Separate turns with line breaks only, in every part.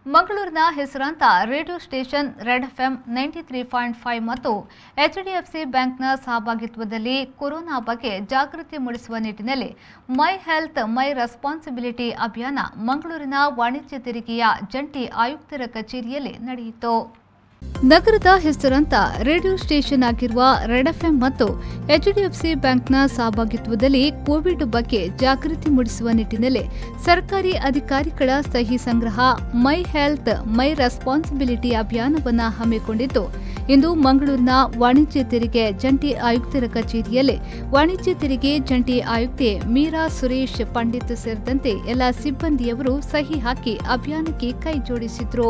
ಮಂಗಳೂರಿನ ಹೆಸರಾಂತ radio station red FM ninety three point five ಮತ್ತು ಎಚ್ಡಿಎಫ್ಸಿ ಬ್ಯಾಂಕ್ನ ಸಹಭಾಗಿತ್ವದಲ್ಲಿ ಕೊರೋನಾ ಬಗ್ಗೆ ಜಾಗೃತಿ ಮೂಡಿಸುವ ನಿಟ್ಟಿನಲ್ಲಿ ಮೈ ಹೆಲ್ತ್ ಮೈ ರೆಸ್ಪಾನ್ಸಿಬಿಲಿಟಿ ಅಭಿಯಾನ ಮಂಗಳೂರಿನ ವಾಣಿಜ್ಯ ತೆರಿಗೆಯ ಜಂಟಿ ಆಯುಕ್ತರ ಕಚೇರಿಯಲ್ಲಿ ನಡೆಯಿತು ನಗರದ ಹೆಸರಾಂತ ರೇಡಿಯೋ ಸ್ಟೇಷನ್ ಆಗಿರುವ ರೆಡ್ ಎಫ್ಎಂ ಮತ್ತು ಎಚ್ಡಿಎಫ್ಸಿ ಬ್ಯಾಂಕ್ನ ಸಹಭಾಗಿತ್ವದಲ್ಲಿ ಕೋವಿಡ್ ಬಗ್ಗೆ ಜಾಗೃತಿ ಮೂಡಿಸುವ ನಿಟ್ಟಿನಲ್ಲಿ ಸರ್ಕಾರಿ ಅಧಿಕಾರಿಗಳ ಸಹಿ ಸಂಗ್ರಹ ಮೈ ಹೆಲ್ತ್ ಮೈ ರೆಸ್ಪಾನ್ಸಿಬಿಲಿಟಿ ಅಭಿಯಾನವನ್ನು ಹಮ್ಮಿಕೊಂಡಿದ್ದು ಇಂದು ಮಂಗಳೂರಿನ ವಾಣಿಜ್ಯ ತೆರಿಗೆ ಜಂಟಿ ಆಯುಕ್ತರ ಕಚೇರಿಯಲ್ಲಿ ವಾಣಿಜ್ಯ ತೆರಿಗೆ ಜಂಟಿ ಆಯುಕ್ತೆ ಮೀರಾ ಸುರೇಶ್ ಪಂಡಿತ್ ಸೇರಿದಂತೆ ಎಲ್ಲ ಸಿಬ್ಬಂದಿಯವರು ಸಹಿ ಹಾಕಿ ಅಭಿಯಾನಕ್ಕೆ ಕೈ ಜೋಡಿಸಿದ್ರು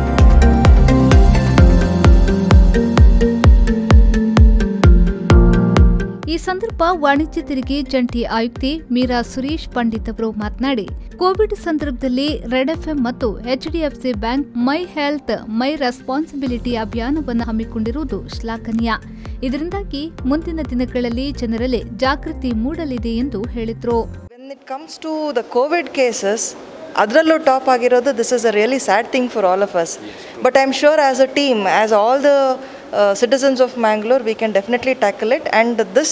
ಈ ಸಂದರ್ಭ ವಾಣಿಜ್ಯ ತೆರಿಗೆ ಜಂಟಿ ಆಯುಕ್ತೆ ಮೀರಾ ಸುರೇಶ್ ಪಂಡಿತ್ ಅವರು ಮಾತನಾಡಿ ಕೋವಿಡ್ ಸಂದರ್ಭದಲ್ಲಿ ರೆಡ್ ಎಫ್ಎಂ ಮತ್ತು HDFC bank my health my responsibility ಅಭಿಯಾನವನ್ನು ಹಮ್ಮಿಕೊಂಡಿರುವುದು ಶ್ಲಾಘನೀಯ ಇದರಿಂದಾಗಿ ಮುಂದಿನ ದಿನಗಳಲ್ಲಿ ಜನರಲ್ಲಿ ಜಾಗೃತಿ ಮೂಡಲಿದೆ ಎಂದು ಹೇಳಿದರು
when it comes to the Covid cases ಅದರಲ್ಲೂ ಟಾಪ್ ಆಗಿರೋದು this is a really sad thing for all of us but I am sure as a team as all the citizens of Mangalore we can definitely tackle it and this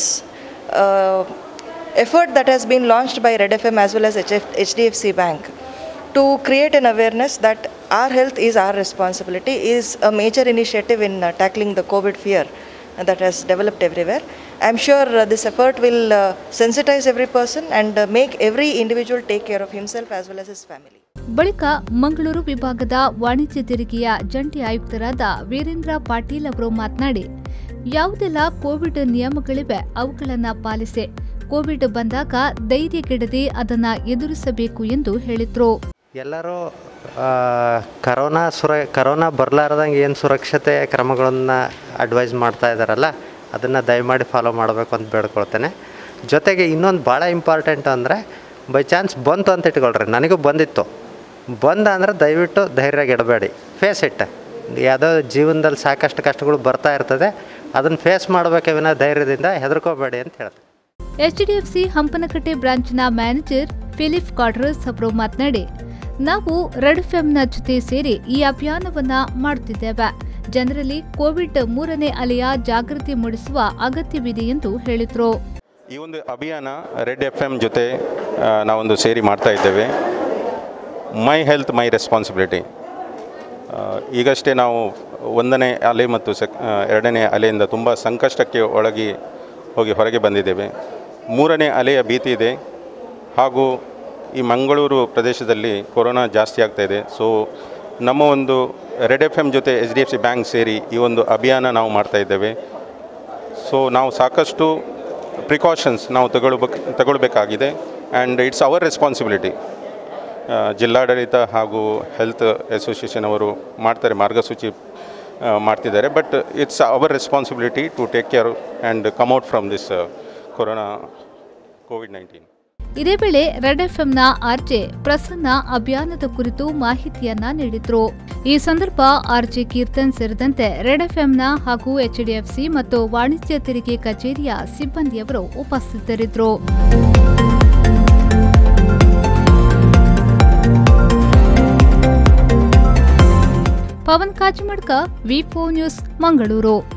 effort that has been launched by Red FM as well as HF, HDFC Bank to create an awareness that our health is our responsibility is a major initiative in uh, tackling the COVID fear that has developed everywhere. I'm sure uh, this effort will uh, sensitize every person and uh, make every individual take care of himself as well as his family.
ಬಳಿಕ ಮಂಗಳೂರು ವಿಭಾಗದ ವಾಣಿಜ್ಯ ತೆರಿಗೆಯ ಜಂಟಿ ಆಯುಕ್ತರಾದ ವೀರೇಂದ್ರ ಪಾಟೀಲ್ ಅವರು ಮಾತನಾಡಿ ಯಾವುದೆಲ್ಲ Covid ನಿಯಮಗಳಿವೆ ಅವುಗಳನ್ನು ಪಾಲಿಸಿ ಕೋವಿಡ್ ಬಂದಾಗ ಧೈರ್ಯಗೆಡದೆ ಅದನ್ನು ಎದುರಿಸಬೇಕು ಎಂದು ಹೇಳಿದ್ರು
ಎಲ್ಲರೂ ಆ, ಕರೋನಾ ಸುರ ಕರೋನಾ ಬರಲಾರ್ದಂಗೆ ಏನು ಸುರಕ್ಷತೆ ಕ್ರಮಗಳನ್ನು ಅಡ್ವೈಸ್ ಮಾಡ್ತಾ ಇದ್ದಾರಲ್ಲ ಅದನ್ನು ದಯಮಾಡಿ ಫಾಲೋ ಮಾಡಬೇಕು ಅಂತ ಬೇಡ್ಕೊಳ್ತೇನೆ ಜೊತೆಗೆ ಇನ್ನೊಂದು ಭಾಳ ಇಂಪಾರ್ಟೆಂಟ್ ಅಂದರೆ ಬೈ ಚಾನ್ಸ್ ಬಂತು ಅಂತ ಇಟ್ಕೊಳ್ರಿ ನನಗೂ ಬಂದಿತ್ತು ಬಂದ ಅಂದರೆ ದಯವಿಟ್ಟು ಧೈರ್ಯಗೆಡಬೇಡಿ ಫೇಸ್ ಇಟ್ ಯಾವುದೋ ಜೀವನದಲ್ಲಿ ಸಾಕಷ್ಟು ಕಷ್ಟಗಳು ಬರ್ತಾ ಇರ್ತದೆ ಅದನ್ನು ಫೇಸ್ ಮಾಡಬೇಕೆ ವಿನ ಧೈರ್ಯದಿಂದ ಹೆದರ್ಕೋಬೇಡಿ ಅಂತ ಹೇಳ್ತೀನಿ
ಎಚ್ಡಿಎಫ್ಸಿ ಹಂಪನಕಟ್ಟೆ ಬ್ರಾಂಚ್ನ ಮ್ಯಾನೇಜರ್ ಫಿಲಿಪ್ ಕಾಡ್ರಸ್ ಅವರು ಮಾತನಾಡಿ ನಾವು ರೆಡ್ ಎಫ್ಎಂನ ಜೊತೆ ಸೇರಿ ಈ ಅಭಿಯಾನವನ್ನ ಮಾಡುತ್ತಿದ್ದೇವೆ ಜನರಲ್ಲಿ ಕೋವಿಡ್ ಮೂರನೇ ಅಲೆಯ ಜಾಗೃತಿ ಮೂಡಿಸುವ ಅಗತ್ಯವಿದೆ ಎಂದು ಹೇಳಿದರು
ಈ ಒಂದು ಅಭಿಯಾನ ರೆಡ್ ಎಫ್ ಎಮ್ ಜೊತೆ ಆ, ನಾವೊಂದು ಸೇರಿ ಮಾಡ್ತಾ ಇದ್ದೇವೆ ಮೈ ಹೆಲ್ತ್ ಮೈ ರೆಸ್ಪಾನ್ಸಿಬಿಲಿಟಿ ಈಗಷ್ಟೇ ನಾವು ಒಂದನೇ ಅಲೆ ಮತ್ತು ಸೆಕ್ ಆ, ಎರಡನೇ ಅಲೆಯಿಂದ ತುಂಬ ಸಂಕಷ್ಟಕ್ಕೆ ಒಳಗಿ ಹೋಗಿ ಹೊರಗೆ ಬಂದಿದ್ದೇವೆ ಮೂರನೇ ಅಲೆಯ ಭೀತಿ ಇದೆ ಹಾಗೂ ಈ ಮಂಗಳೂರು ಪ್ರದೇಶದಲ್ಲಿ ಕೊರೋನಾ ಜಾಸ್ತಿ ಆಗ್ತಾ ಇದೆ ಸೊ ನಮ್ಮ ಒಂದು ರೆಡ್ ಎಫ್ ಎಮ್ ಜೊತೆ H D F C bank ಸೇರಿ ಈ ಒಂದು ಅಭಿಯಾನ ನಾವು ಮಾಡ್ತಾ ಇದ್ದೇವೆ ಸೊ ನಾವು ಸಾಕಷ್ಟು ಪ್ರಿಕಾಷನ್ಸ್ ನಾವು ತಗೊಳ್ಬೇಕು ತಗೊಳ್ಬೇಕಾಗಿದೆ ಆ್ಯಂಡ್ ಇಟ್ಸ್ ಅವರ್ ರೆಸ್ಪಾನ್ಸಿಬಿಲಿಟಿ ಜಿಲ್ಲಾಡಳಿತ ಹಾಗೂ ಹೆಲ್ತ್ ಅಸೋಸಿಯೇಷನ್ ಅವರು ಮಾಡ್ತಾರೆ ಮಾರ್ಗಸೂಚಿ ಆ, ಮಾಡ್ತಿದ್ದಾರೆ but it's our responsibility to take care and come out from this corona Covid nineteen
ಇದೇ ವೇಳೆ ರೆಡ್ ಎಫ್ಎಂನ ಆರ್ಜೆ ಪ್ರಸನ್ನ ಅಭಿಯಾನದ ಕುರಿತು ಮಾಹಿತಿಯನ್ನ ನೀಡಿದ್ರು ಈ ಸಂದರ್ಭ ಆರ್ಜೆ ಕೀರ್ತನ್ ಸೇರಿದಂತೆ ರೆಡ್ ಎಫ್ಎಂನ ಹಾಗೂ ಎಚ್ಡಿಎಫ್ಸಿ ಮತ್ತು ವಾಣಿಜ್ಯ ತೆರಿಗೆ ಕಚೇರಿಯ ಸಿಬ್ಬಂದಿಯವರು ಉಪಸ್ಥಿತರಿದ್ದರು ಪವನ್ ಕಾಜಿಮಡ್ಕ ವಿ ನ್ಯೂಸ್ ಮಂಗಳೂರು